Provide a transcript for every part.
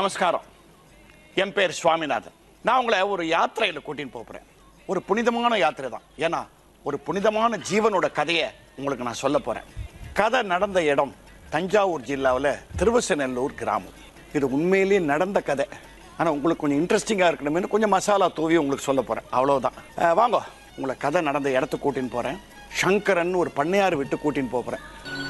நமஸ்காரம் என் பேர் சுவாமிநாதன் நான் உங்களை ஒரு யாத்திரையில் கூட்டின்னு போகிறேன் ஒரு புனிதமான யாத்திரை தான் ஏன்னா ஒரு புனிதமான ஜீவனோட கதையை உங்களுக்கு நான் சொல்ல போகிறேன் கதை நடந்த இடம் தஞ்சாவூர் ஜில்லாவில் திருவசநல்லூர் கிராமம் இது உண்மையிலேயே நடந்த கதை ஆனால் உங்களுக்கு கொஞ்சம் இன்ட்ரெஸ்டிங்காக இருக்கணும்னு கொஞ்சம் மசாலா தூவி உங்களுக்கு சொல்ல போகிறேன் அவ்வளோதான் அஹ் வாங்க உங்களை கதை நடந்த இடத்துக்கு கூட்டின்னு போகிறேன் சங்கரன் ஒரு பண்ணையார் விட்டு கூட்டின்னு போகிறேன்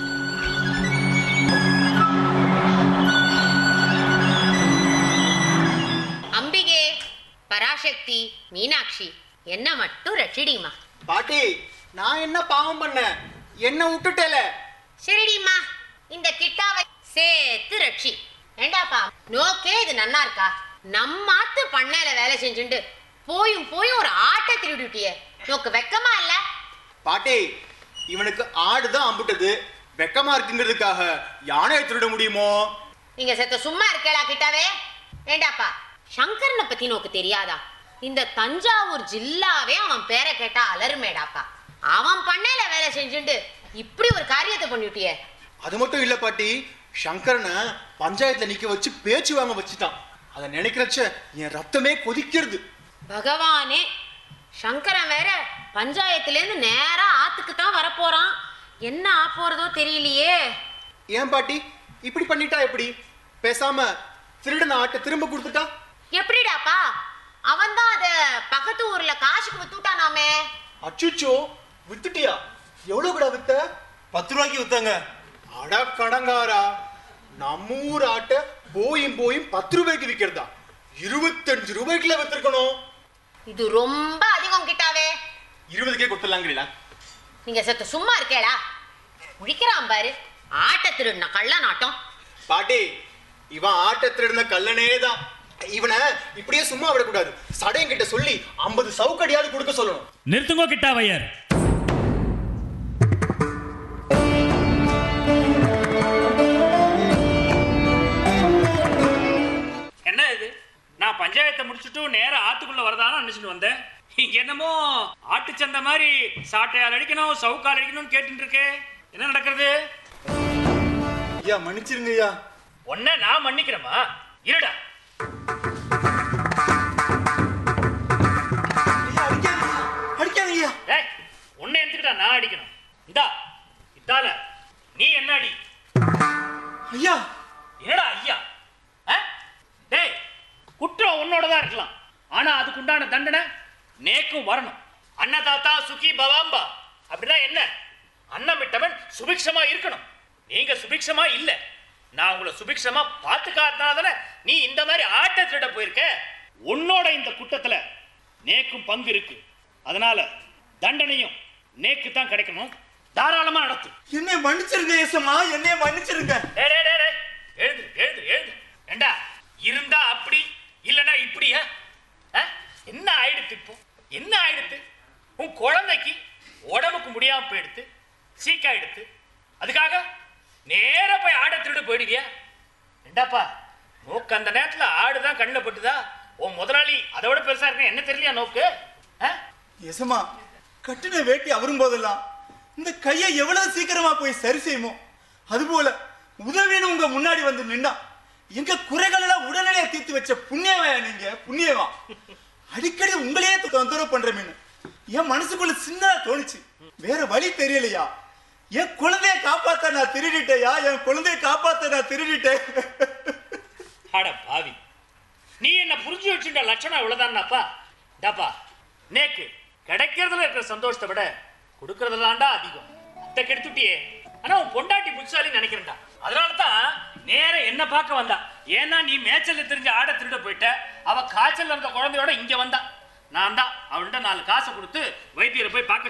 அம்பிகே பராசக்தி மீனாட்சி என்ன மட்டும் ரட்சிடிமா பாட்டி நான் என்ன பாவம் பண்ணேன் என்ன விட்டுட்டேல சரிடிமா இந்த கிட்டாவை சேர்த்து ரட்சி ஏண்டாப்பா நோக்கே இது நன்னா இருக்கா நம்ம ஆத்து பண்ணையில வேலை செஞ்சுண்டு போயும் போயும் ஒரு ஆட்டை திருடிட்டியே நோக்கு வெக்கமா இல்ல பாட்டி இவனுக்கு ஆடுதான் அம்புட்டது வெக்கமா இருக்குங்கிறதுக்காக யானையை திருட முடியுமோ நீங்க செத்த சும்மா இருக்கேளா கிட்டாவே ஏண்டாப்பா சங்கரனை பத்தி நோக்கு தெரியாதா இந்த தஞ்சாவூர் ஜில்லாவே அவன் பேரை கேட்டா அலறுமேடாப்பா அவன் பண்ணையில வேலை செஞ்சுண்டு இப்படி ஒரு காரியத்தை பண்ணிட்டியே அது மட்டும் இல்ல பாட்டி சங்கரனை பஞ்சாயத்துல நிக்க வச்சு பேச்சு வாங்க வச்சுட்டான் அதை நினைக்கிறச்ச என் ரத்தமே கொதிக்கிறது பகவானே சங்கரன் வேற பஞ்சாயத்துல இருந்து நேரா ஆத்துக்கு தான் வரப்போறான் என்ன ஆ போறதோ தெரியலையே ஏன் பாட்டி இப்படி பண்ணிட்டா எப்படி பேசாம திருடன ஆட்டை திரும்ப கொடுத்துட்டா எப்படிடாப்பா அவன் தான் அத பக்கத்து ஊர்ல காசுக்கு வித்துட்டானாமே அச்சுச்சோ வித்துட்டியா எவ்வளவு கூட வித்த பத்து ரூபாய்க்கு வித்தாங்க அட கடங்காரா நம்ம ஊர் ஆட்டை போயும் போயும் பத்து ரூபாய்க்கு விக்கிறதா இருபத்தஞ்சு ரூபாய்க்குல வித்திருக்கணும் இது ரொம்ப அதிகம் கிட்டாவே இருபதுக்கே கொடுத்துடலாங்கிறீங்களா நீங்க செத்த சும்மா இருக்கேடா முழிக்கிறான் பாரு ஆட்ட திருடின கள்ள நாட்டம் பாட்டி இவன் ஆட்டை திருடின கல்லனே தான் இவனை இப்படியே சும்மா விடக்கூடாது சடையங்கிட்ட சொல்லி ஐம்பது சவுக்கடியாவது கொடுக்க சொல்லணும் நிறுத்துங்கோ கிட்டாவையர் என்ன இது நான் பஞ்சாயத்தை முடிச்சுட்டு நேரா ஆத்துக்குள்ள வரதான்னு நினைச்சிட்டு வந்தேன் இங்க என்னமோ ஆட்டு சந்தை மாதிரி சாட்டையால் அடிக்கணும் சவுக்கால் அடிக்கணும்னு கேட்டுட்டு இருக்கே என்ன நடக்கிறது ஐயா மன்னிச்சிருங்க ஐயா ஒன்ன நான் மன்னிக்கிறேமா இருடா அடிக்காதீங்க ஐயா டேய் உன்னை எடுத்துக்கிட்டா நான் அடிக்கணும் இந்தா இதால நீ என்ன அடி ஐயா என்னடா ஐயா ஆ? டேய் குற்றம் உன்னோட தான் இருக்கலாம் ஆனா அதுக்கு உண்டான தண்டனை நேக்கும் வரணும் அன்னதாத்தா சுகி பவாம்பா அப்படின்னா என்ன அன்னம் விட்டவன் சுபிக்ஷமா இருக்கணும் நீங்க சுபிக்ஷமா இல்ல நான் உங்களை சுபிக்ஷமா பார்த்துக்காதனால நீ இந்த மாதிரி ஆட்ட திருட போயிருக்க உன்னோட இந்த குற்றத்துல நேக்கும் பங்கு இருக்கு அதனால தண்டனையும் நேக்கு தான் கிடைக்கணும் தாராளமா நடத்து என்னை மன்னிச்சிருங்க ஏசம்மா என்னை மன்னிச்சிருங்க டேய், டேய், டேய், டேய். எழுது எழுது எழுது ஏண்டா இருந்தா அப்படி இல்லனா இப்படியா ஆ? என்ன ஆயிடுத்து இப்போ என்ன ஆயிடுத்து உன் குழந்தைக்கு உடம்புக்கு முடியாம போயிடுத்து சீக்காயிடுத்து அதுக்காக நேரா போய் ஆடை திருட போயிடுவியா ஏண்டாப்பா நோக்கு அந்த நேரத்துல ஆடுதான் கண்ணில் பட்டுதா உன் முதலாளி அதை விட பெருசா இருக்க என்ன தெரியலையா நோக்கு ஆ? ஏசம்மா கட்டின வேட்டி அவரும் போதெல்லாம் இந்த கையை எவ்வளவு சீக்கிரமா போய் சரி செய்யுமோ அதுபோல உதவின்னு உங்க முன்னாடி வந்து நின்னா எங்க குறைகள் எல்லாம் உடனடியா தீர்த்து வச்ச புண்ணியவா நீங்க புண்ணியவா அடிக்கடி உங்களையே தொந்தரவு பண்றேன்னு என் மனசுக்குள்ள சின்னதா தோணுச்சு வேற வழி தெரியலையா என் குழந்தைய காப்பாத்த நான் திருடிட்டேயா என் குழந்தைய காப்பாத்த நான் திருடிட்டேன் அட பாவி நீ என்ன புரிஞ்சு வச்சுட்ட லட்சணம் இவ்வளவுதான்னாப்பா டாப்பா நேக்கு கிடைக்கிறதுல இருக்கிற சந்தோஷத்தை விட கொடுக்கறதுலாண்டா அதிகம் அத்தை கெடுத்துட்டியே ஆனா உன் பொண்டாட்டி புட்சாலின்னு நினைக்கிறேன்டா அதனால தான் நேரம் என்ன பார்க்க வந்தா ஏன்னா நீ மேய்ச்சல்ல தெரிஞ்ச ஆட திருட போயிட்ட அவ காய்ச்சல் இருந்த குழந்தையோட இங்க வந்தா நான் தான் அவள்கிட்ட நாலு காசை கொடுத்து வைத்தியரை போய் பார்க்க